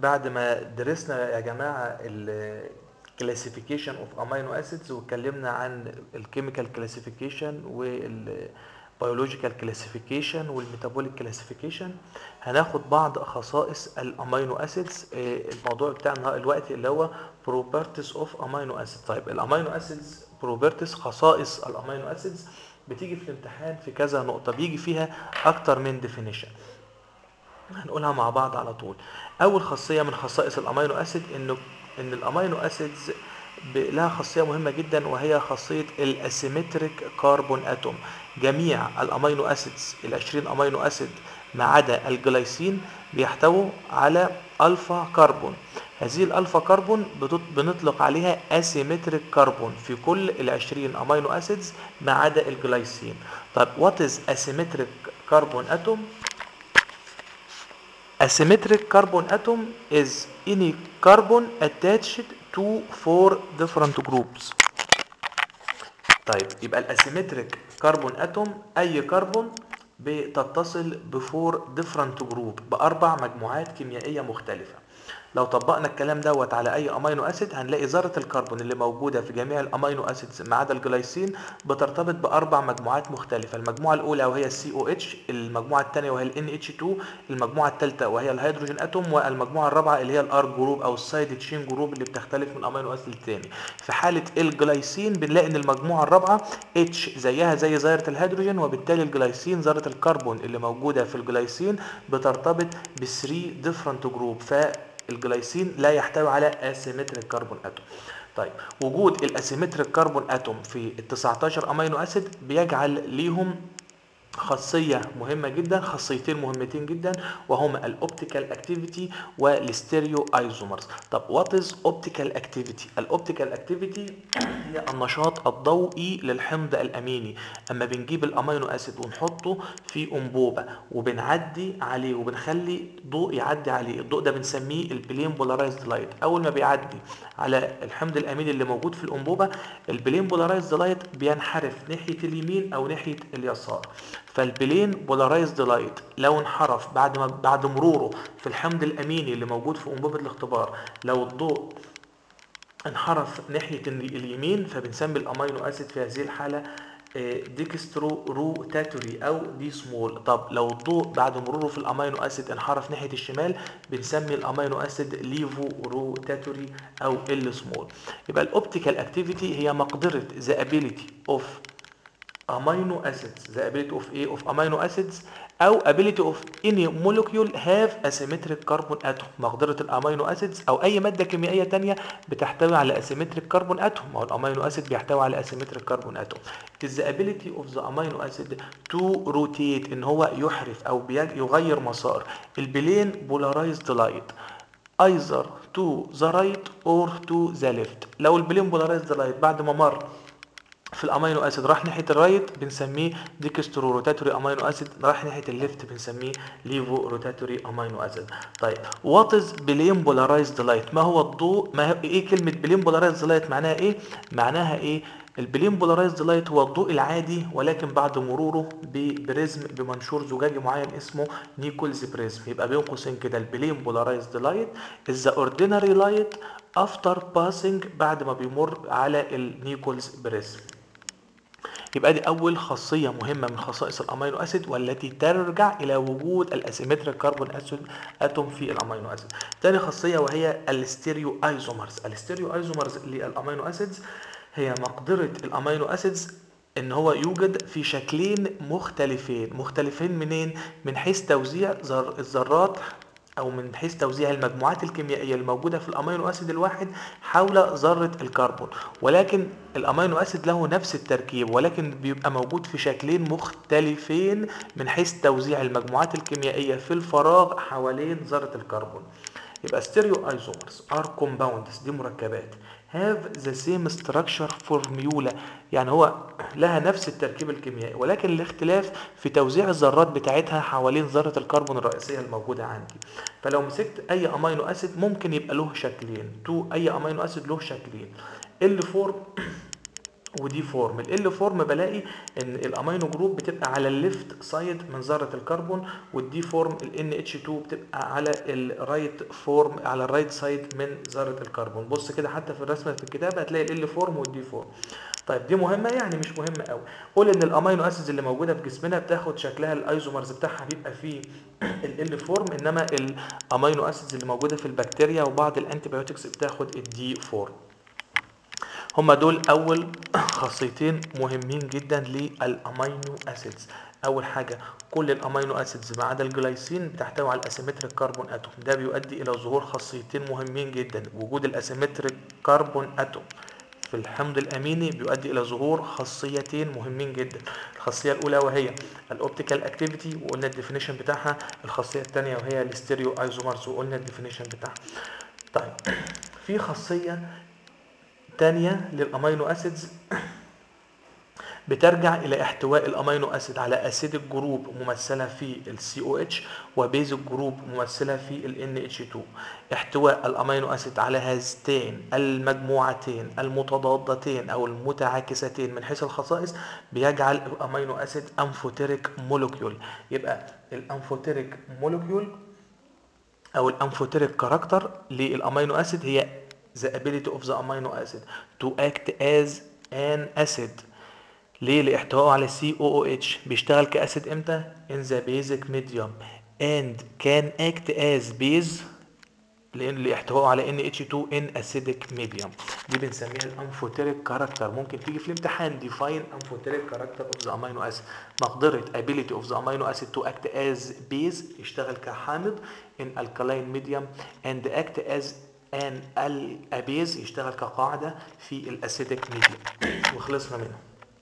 بعد ما درسنا يا جماعه الكلاسيفيكيشن اوف امينو اسيدز واتكلمنا عن الكيميكال كلاسيفيكيشن والبيولوجيكال كلاسيفيكيشن والميتابوليك كلاسيفيكيشن هناخد بعض خصائص الامينو اسيدز الموضوع بتاعنا دلوقتي اللي هو بروبرتيز اوف امينو اسيد طيب الامينو اسيدز بروبرتيز خصائص الامينو اسيدز بتيجي في الامتحان في كذا نقطه بيجي فيها اكتر من ديفينيشن هنقولها مع بعض على طول اول خاصيه من خصائص الامينو اسيد انه ان الامينو اسيدز لها خاصيه مهمه جدا وهي خاصيه الاسيمتريك كربون اتوم جميع الامينو اسيدز ال20 امينو اسيد ما عدا الجلايسين بيحتووا على الفا كربون هذه الالفا كربون بنطلق عليها اسيمتريك كربون في كل ال20 امينو اسيدز ما عدا الجلايسين طيب وات از اسيمتريك كربون اتوم asymmetric carbon atom is any carbon attached to four different groups طيب يبقى الاسيمتريك كربون اتوم اي كربون بتتصل بفور ديفرنت جروب باربع مجموعات كيميائيه مختلفه لو طبقنا الكلام دوت على اي امينو اسيد هنلاقي ذره الكربون اللي موجوده في جميع الامينو اسيدز ما عدا الجلايسين بترتبط باربع مجموعات مختلفه المجموعه الاولى وهي السي او اتش المجموعه الثانيه وهي الان اتش 2 المجموعه الثالثه وهي الهيدروجين اتوم والمجموعه الرابعه اللي هي الار جروب او السايد تشين جروب اللي بتختلف من امينو اسيد للثاني في حاله الجلايسين بنلاقي ان المجموعه الرابعه اتش زيها زي ذره الهيدروجين وبالتالي الجلايسين ذره الكربون اللي موجوده في الجلايسين بترتبط ب 3 ديفرنت جروب ف الجلايسين لا يحتوي على اسيمتريك كربون اتوم طيب وجود الاسيمتريك كربون اتوم في ال 19 امينو اسيد بيجعل ليهم خاصية مهمة جدا خاصيتين مهمتين جدا وهما الاوبتيكال اكتيفيتي والستيريو ايزومرز طب وات از اوبتيكال اكتيفيتي الاوبتيكال اكتيفيتي هي النشاط الضوئي للحمض الاميني اما بنجيب الامينو اسيد ونحطه في انبوبة وبنعدي عليه وبنخلي ضوء يعدي عليه الضوء ده بنسميه البلين بولارايزد لايت اول ما بيعدي على الحمض الاميني اللي موجود في الانبوبة البلين بولارايزد لايت بينحرف ناحية اليمين او ناحية اليسار فالبلين بولارايزد لايت لو انحرف بعد ما بعد مروره في الحمض الاميني اللي موجود في انبوبه الاختبار لو الضوء انحرف ناحيه اليمين فبنسمي الامينو اسيد في هذه الحاله ديكسترو روتاتوري او دي سمول طب لو الضوء بعد مروره في الامينو اسيد انحرف ناحيه الشمال بنسمي الامينو اسيد ليفو روتاتوري او ال سمول يبقى الاوبتيكال اكتيفيتي هي مقدره ذا ابيليتي اوف amino acids the ability of A of amino acids او ability of any molecule have asymmetric carbon atom مقدرة الامينو اسيدز او اي مادة كيميائية تانية بتحتوي على asymmetric carbon atom او الامينو اسيد بيحتوي على asymmetric carbon atom it is the ability of the amino acid to rotate ان هو يحرف او يغير مسار البلين polarized light either to the right or to the left لو البلين polarized light بعد ما مر في الامينو اسيد راح ناحيه الرايت بنسميه ديكسترو روتاتوري امينو اسيد راح ناحيه الليفت بنسميه ليفو روتاتوري امينو اسيد طيب وات از بلين بولارايزد لايت ما هو الضوء ما هو ايه كلمه بلين بولارايزد لايت معناها ايه معناها ايه البلين بولارايزد لايت هو الضوء العادي ولكن بعد مروره ببريزم بمنشور زجاجي معين اسمه نيكولز بريزم يبقى بين قوسين كده البلين بولارايزد لايت از ذا اوردينري لايت افتر باسنج بعد ما بيمر على النيكولز بريزم يبقى دي اول خاصيه مهمه من خصائص الامينو اسيد والتي ترجع الى وجود الاسيمتريك كربون اسيد اتوم في الامينو اسيد تاني خاصيه وهي الستيريو ايزومرز الستيريو ايزومرز للامينو اسيدز هي مقدره الامينو اسيدز ان هو يوجد في شكلين مختلفين مختلفين منين من حيث توزيع الذرات او من حيث توزيع المجموعات الكيميائيه الموجوده في الامينو اسيد الواحد حول ذره الكربون ولكن الامينو اسيد له نفس التركيب ولكن بيبقى موجود في شكلين مختلفين من حيث توزيع المجموعات الكيميائيه في الفراغ حوالين ذره الكربون يبقى ستيريو ايزومرز ار كومباوندز دي مركبات have the same structure formula يعني هو لها نفس التركيب الكيميائي ولكن الاختلاف في توزيع الذرات بتاعتها حوالين ذرة الكربون الرئيسية الموجودة عندي فلو مسكت اي امينو اسيد ممكن يبقى له شكلين تو اي امينو اسيد له شكلين ال 4 ودي فورم ال فورم بلاقي ان الامينو جروب بتبقى على الليفت سايد من ذره الكربون والدي فورم ال اتش 2 بتبقى على الرايت فورم على الرايت سايد من ذره الكربون بص كده حتى في الرسمه في الكتاب هتلاقي ال فورم والدي فورم طيب دي مهمه يعني مش مهمه قوي قول ان الامينو اسيدز اللي موجوده في جسمنا بتاخد شكلها الايزومرز بتاعها بيبقى فيه ال فورم انما الامينو اسيدز اللي موجوده في البكتيريا وبعض الانتي بايوتكس بتاخد الدي فورم هما دول اول خاصيتين مهمين جدا للامينو اسيدز اول حاجه كل الامينو اسيدز ما عدا الجلايسين بتحتوي على الاسيمتريك كربون اتوم ده بيؤدي الى ظهور خاصيتين مهمين جدا وجود الاسيمتريك كربون اتوم في الحمض الاميني بيؤدي الى ظهور خاصيتين مهمين جدا الخاصيه الاولى وهي الاوبتيكال اكتيفيتي وقلنا الديفينيشن بتاعها الخاصيه الثانيه وهي الستيريو ايزومرز وقلنا الديفينيشن بتاعها طيب في خاصيه تانية للامينو اسيدز بترجع الى احتواء الامينو اسيد على اسيدك جروب ممثله في السي او اتش وبيزك جروب ممثله في ال اتش 2 احتواء الامينو اسيد على هذتين المجموعتين المتضادتين او المتعاكستين من حيث الخصائص بيجعل الامينو اسيد امفوتيريك مولكيول يبقى الامفوتيريك مولكيول او الامفوتيريك كاركتر للامينو اسيد هي the ability of the amino acid to act as an acid ليه لاحتوائه على COOH بيشتغل كأسيد امتى in the basic medium and can act as base لان لاحتوائه على NH2 in acidic medium دي بنسميها الامفوتيريك كاركتر ممكن تيجي في الامتحان define amphotéric character of the amino acid مقدرة ability of the amino acid to act as base يشتغل كحامض in alkaline medium and act as ان الابيز يشتغل كقاعده في الاسيدك ميديا وخلصنا منه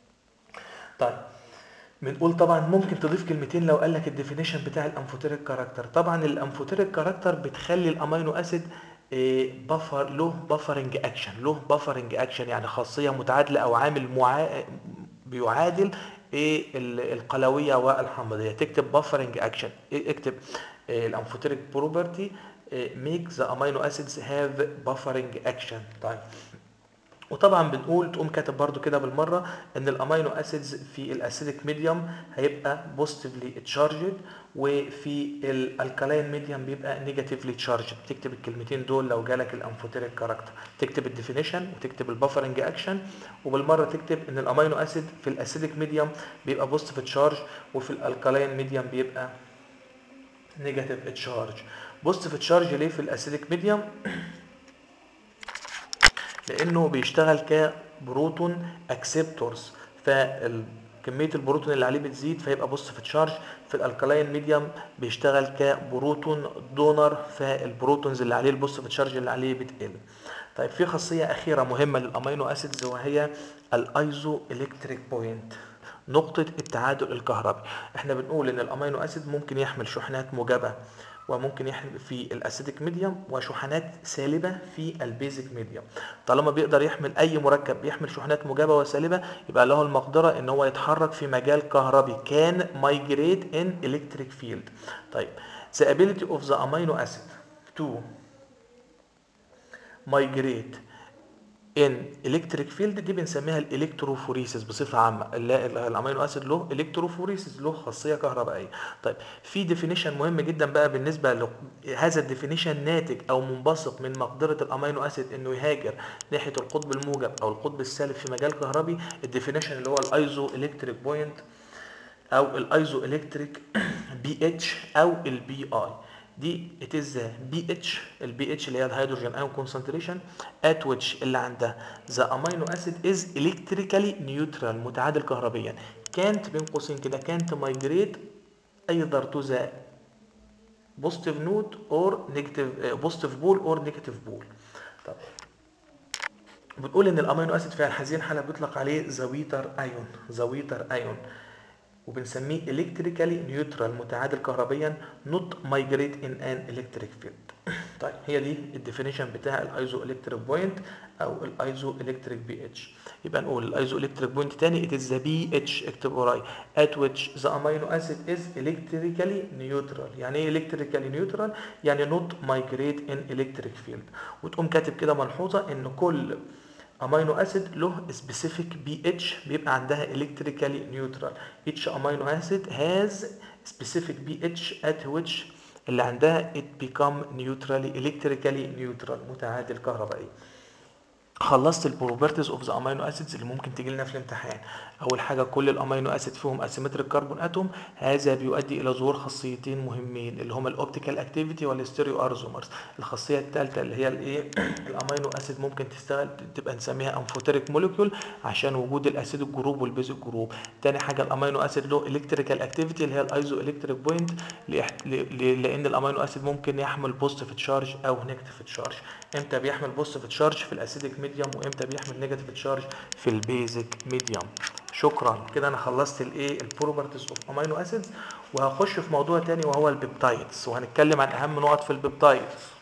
طيب بنقول طبعا ممكن تضيف كلمتين لو قال لك الديفينيشن بتاع الامفوتيريك كاركتر طبعا الامفوتيريك كاركتر بتخلي الامينو اسيد بفر له بفرنج اكشن له بفرنج اكشن يعني خاصيه متعادله او عامل معا... بيعادل ايه القلويه والحمضيه تكتب بفرنج اكشن اكتب الامفوتيريك بروبرتي make the amino acids have buffering action طيب وطبعا بنقول تقوم كاتب برضو كده بالمره ان الامينو اسيدز في الاسيدك ميديوم هيبقى بوزيتيفلي تشارجد وفي الالكالاين ميديوم بيبقى نيجاتيفلي تشارجد تكتب الكلمتين دول لو جالك الامفوتيريك كاركتر تكتب الديفينيشن وتكتب البفرنج اكشن وبالمره تكتب ان الامينو اسيد في الاسيدك ميديوم بيبقى بوزيتيف تشارج وفي الالكالاين ميديوم بيبقى نيجاتيف تشارج بوزيتيف تشارج ليه في الاسيدك ميديوم لانه بيشتغل كبروتون اكسبتورز فكميه البروتون اللي عليه بتزيد فيبقى بوزيتيف تشارج في الالكالاين ميديوم بيشتغل كبروتون دونر فالبروتونز اللي عليه البوزيتيف تشارج اللي عليه بتقل طيب في خاصيه اخيره مهمه للامينو اسيدز وهي الايزو الكتريك بوينت نقطة التعادل الكهربي احنا بنقول ان الامينو اسيد ممكن يحمل شحنات موجبة وممكن يحمل في الاسيدك ميديوم وشحنات سالبه في البيزك ميديوم طالما بيقدر يحمل اي مركب بيحمل شحنات موجبه وسالبه يبقى له المقدره ان هو يتحرك في مجال كهربي كان migrate in electric field طيب the ability of the amino acid to migrate ان الكتريك فيلد دي بنسميها الالكتروفوريسيس بصفه عامه الامينو اسيد له الكتروفوريسيس له خاصيه كهربائيه طيب في ديفينيشن مهم جدا بقى بالنسبه ل هذا الديفينيشن ناتج او منبثق من مقدره الامينو اسيد انه يهاجر ناحيه القطب الموجب او القطب السالب في مجال كهربي الديفينيشن اللي هو الايزو الكتريك بوينت او الايزو الكتريك بي اتش او البي اي دي it is the pH ال pH اللي هي الهيدروجين ايون كونسنتريشن at which اللي عندها the amino acid is electrically neutral متعادل كهربيا can't بين قوسين كده can't migrate either to the positive node or negative uh, positive pole or negative pole طب بنقول ان الامينو اسيد في هذه الحاله بيطلق عليه زويتر ايون زويتر ايون وبنسميه electrically neutral متعادل كهربيا not migrate in an electric field طيب هي دي الديفينيشن بتاع الايزو الكتريك بوينت او الايزو الكتريك بي اتش يبقى نقول الايزو الكتريك بوينت تاني it is the pH اكتب وراي at which the amino acid is electrically neutral يعني ايه electrically neutral يعني not migrate in electric field وتقوم كاتب كده ملحوظه ان كل امينو اسيد له سبيسيفيك بي اتش بيبقى عندها الكتريكالي نيوترال each امينو اسيد has specific pH at which اللي عندها it become neutrally electrically neutral متعادل كهربائي خلصت البروبرتيز اوف ذا امينو اسيدز اللي ممكن تيجي لنا في الامتحان اول حاجه كل الامينو اسيد فيهم اسيمتريك كربون اتوم هذا بيؤدي الى ظهور خاصيتين مهمين اللي هما الاوبتيكال اكتيفيتي والستيريو ارزومرز الخاصيه الثالثه اللي هي الايه الامينو اسيد ممكن تشتغل تبقى نسميها انفوتيريك موليكيول عشان وجود الاسيد الجروب والبيزك جروب تاني حاجه الامينو اسيد له الكتريكال اكتيفيتي اللي هي الايزو الكتريك بوينت لان الامينو اسيد ممكن يحمل بوزيتيف تشارج او نيجاتيف تشارج امتى بيحمل بوزيتيف تشارج في الاسيديك ميديوم وامتى بيحمل نيجاتيف تشارج في البيزك ميديوم شكرا كده انا خلصت الايه البروبرتيز اوف امينو اسيدز وهخش في موضوع تاني وهو البيبتايدز وهنتكلم عن اهم نقط في البيبتايدز